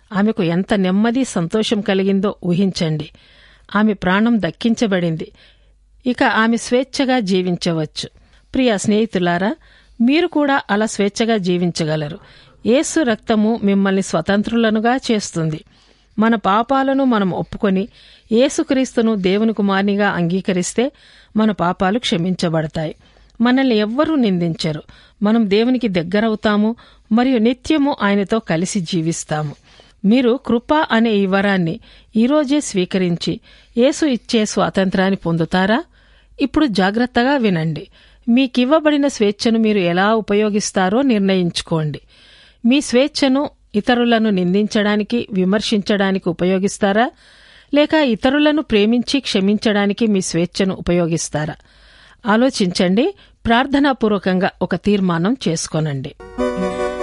ఆమెకు ఎంత నెమ్మది సంతోషం కలిగిందో ఊహించండి ఆమె ప్రాణం దక్కించబడింది ఇక ఆమె స్వేచ్ఛగా జీవించవచ్చు ప్రియ స్నేహితులారా మీరు కూడా అలా స్వేచ్ఛగా జీవించగలరు యేసు రక్తము మిమ్మల్ని స్వతంత్రులనుగా చేస్తుంది మన పాపాలను మనం ఒప్పుకొని యేసుక్రీస్తును దేవుని కుమార్నిగా అంగీకరిస్తే మన పాపాలు క్షమించబడతాయి మనల్ని ఎవ్వరూ నిందించరు మనం దేవునికి దగ్గరవుతాము మరియు నిత్యము ఆయనతో కలిసి జీవిస్తాము మీరు కృప అనే ఈ వరాన్ని ఈరోజే స్వీకరించి యేసు ఇచ్చే స్వాతంత్రాన్ని పొందుతారా ఇప్పుడు జాగ్రత్తగా వినండి మీకివ్వబడిన స్వేచ్ఛను మీరు ఎలా ఉపయోగిస్తారో నిర్ణయించుకోండి మీ స్వేచ్ఛను ఇతరులను నిందించడానికి విమర్శించడానికి ఉపయోగిస్తారా లేక ఇతరులను ప్రేమించి క్షమించడానికి మీ స్వేచ్ఛను ఉపయోగిస్తారా ఆలోచించండి ప్రార్థనాపూర్వకంగా ఒక తీర్మానం చేసుకోనండి